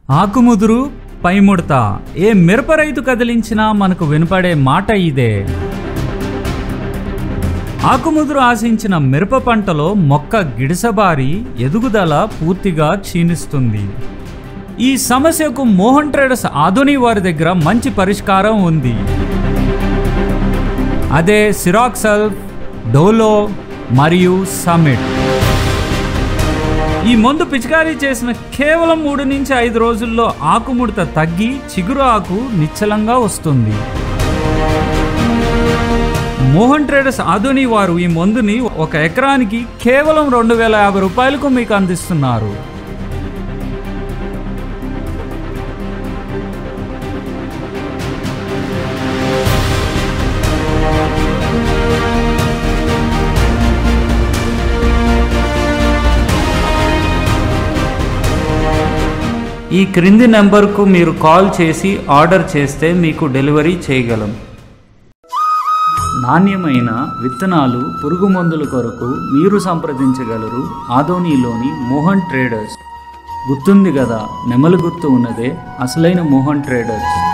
ఆకుముదురు పైముడత ఏ మిరప రైతు కదిలించినా మనకు వినపడే మాట ఇదే ఆకుముదురు ఆశించిన మిరప పంటలో మొక్క గిడిసబారి ఎదుగుదల పూర్తిగా క్షీణిస్తుంది ఈ సమస్యకు మోహన్ ట్రేడర్స్ ఆధుని వారి దగ్గర మంచి పరిష్కారం ఉంది అదే సిరాక్సల్ డోలో మరియు సమిట్ ఈ మందు పిచికారీ చేసిన కేవలం మూడు నుంచి ఐదు రోజుల్లో ఆకుముడత తగ్గి చిగురు ఆకు నిశ్చలంగా వస్తుంది మోహన్ ట్రేడర్స్ ఆధుని వారు ఈ మందుని ఒక ఎకరానికి కేవలం రెండు వేల యాభై రూపాయలకు మీకు అందిస్తున్నారు ఈ క్రింది నెంబర్కు మీరు కాల్ చేసి ఆర్డర్ చేస్తే మీకు డెలివరీ చేయగలం నాణ్యమైన విత్తనాలు పురుగు మందుల కొరకు మీరు సంప్రదించగలరు ఆదోనిలోని మోహన్ ట్రేడర్స్ గుర్తుంది కదా నెమలి గుర్తు ఉన్నదే అసలైన మోహన్ ట్రేడర్స్